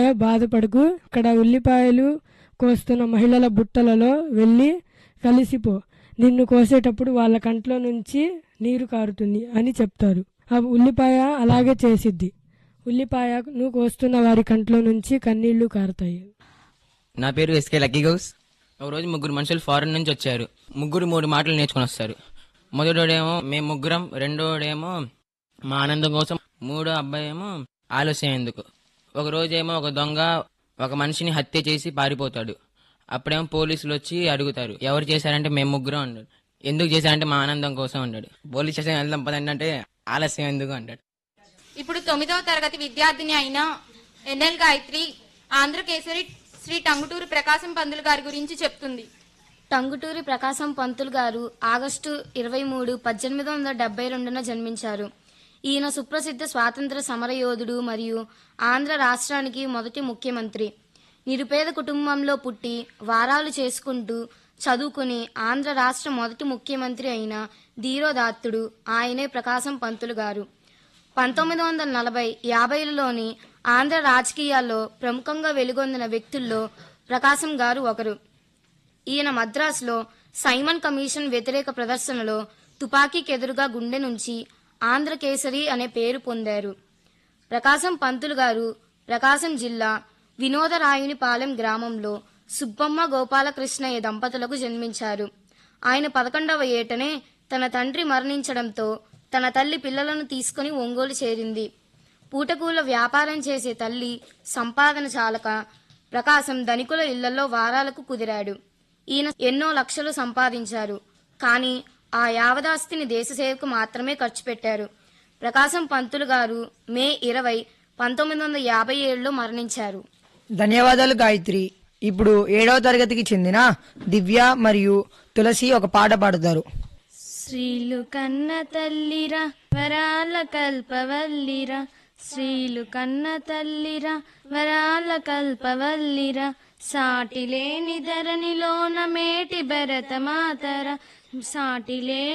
బాధపడకు ఇక్కడ ఉల్లిపాయలు కోస్తున్న మహిళల బుట్టలలో వెళ్ళి కలిసిపో నిన్ను కోసేటప్పుడు వాళ్ళ కంట్లో నుంచి నీరు కారుతుంది అని చెప్తారు ఆ ఉల్లిపాయ అలాగే చేసిద్ది ఉల్లిపాయను కోస్తున్న వారి కంట్లో నుంచి కన్నీళ్లు కారుతాయి నా పేరు ఎస్కే లక్కీ గౌస్ ఒక రోజు ముగ్గురు మనుషులు ఫారెన్ నుంచి వచ్చారు ముగ్గురు మూడు మాటలు నేర్చుకుని వస్తారు మొదటోడేమో మేము ముగ్గురం రెండోడేమో మా ఆనందం కోసం మూడో అబ్బాయి ఏమో ఆలస్యం ఎందుకు ఒక రోజేమో ఒక దొంగ ఒక మనిషిని హత్య చేసి పారిపోతాడు అప్పుడేమో పోలీసులు వచ్చి అడుగుతారు ఎవరు చేశారంటే మేము ముగ్గురం అన్నాడు ఎందుకు చేశారంటే మా ఆనందం కోసం అన్నాడు పోలీస్ స్టేషన్ వెళ్దాం పదండి అంటే ఆలస్యం ఎందుకు అంటాడు ఇప్పుడు తొమ్మిదవ తరగతి విద్యార్థిని అయిన ఎన్ఎల్ గాయత్రి ఆంధ్రకేసరి శ్రీ టంగుటూరు ప్రకాశం పందులు గారి గురించి చెప్తుంది టంగుటూరి ప్రకాశం పంతులు గారు ఆగస్టు ఇరవై మూడు పద్దెనిమిది వందల డెబ్బై రెండున జన్మించారు ఈయన సుప్రసిద్ధ స్వాతంత్ర సమరయోధుడు మరియు ఆంధ్ర రాష్ట్రానికి మొదటి ముఖ్యమంత్రి నిరుపేద కుటుంబంలో పుట్టి వారాలు చేసుకుంటూ చదువుకుని ఆంధ్ర రాష్ట్ర మొదటి ముఖ్యమంత్రి అయిన ధీరోదాత్తుడు ఆయనే ప్రకాశం పంతులు గారు పంతొమ్మిది వందల నలభై యాభైలలోని ఆంధ్ర రాజకీయాల్లో ప్రముఖంగా వెలుగొందిన వ్యక్తుల్లో ప్రకాశం గారు ఒకరు ఈయన మద్రాసులో సైమన్ కమిషన్ వ్యతిరేక ప్రదర్శనలో తుపాకీకెదురుగా గుండె నుంచి ఆంధ్రకేసరి అనే పేరు పొందారు ప్రకాశం పంతులు గారు ప్రకాశం జిల్లా వినోదరాయునిపాలెం గ్రామంలో సుబ్బమ్మ గోపాలకృష్ణయ్య దంపతులకు జన్మించారు ఆయన పదకొండవ ఏటనే తన తండ్రి మరణించడంతో తన తల్లి పిల్లలను తీసుకుని ఒంగోలు చేరింది పూటకూల వ్యాపారం చేసే తల్లి సంపాదన చాలక ప్రకాశం ధనికుల ఇళ్లలో వారాలకు కుదిరాడు ఈయన ఎన్నో లక్షలు సంపాదించారు కానీ ఆ యావదాస్తిని దేశసేవకు మాత్రమే ఖర్చు పెట్టారు ప్రకాశం పంతులు గారు మే ఇరవై పంతొమ్మిది వందల యాభై ఏడులో మరణించారు ధన్యవాదాలు గాయత్రి ఇప్పుడు ఏడవ తరగతికి చెందిన దివ్య మరియు తులసి ఒక పాట పాడతారు శ్రీలు కన్న తల్లిరా వరాల కల్పవల్లిరా శ్రీలు కన్న తల్లిరా వరాల కల్పవల్లిరా సాటి లేని ధరణిలోన మేటి భరత మాతర సాటి లేని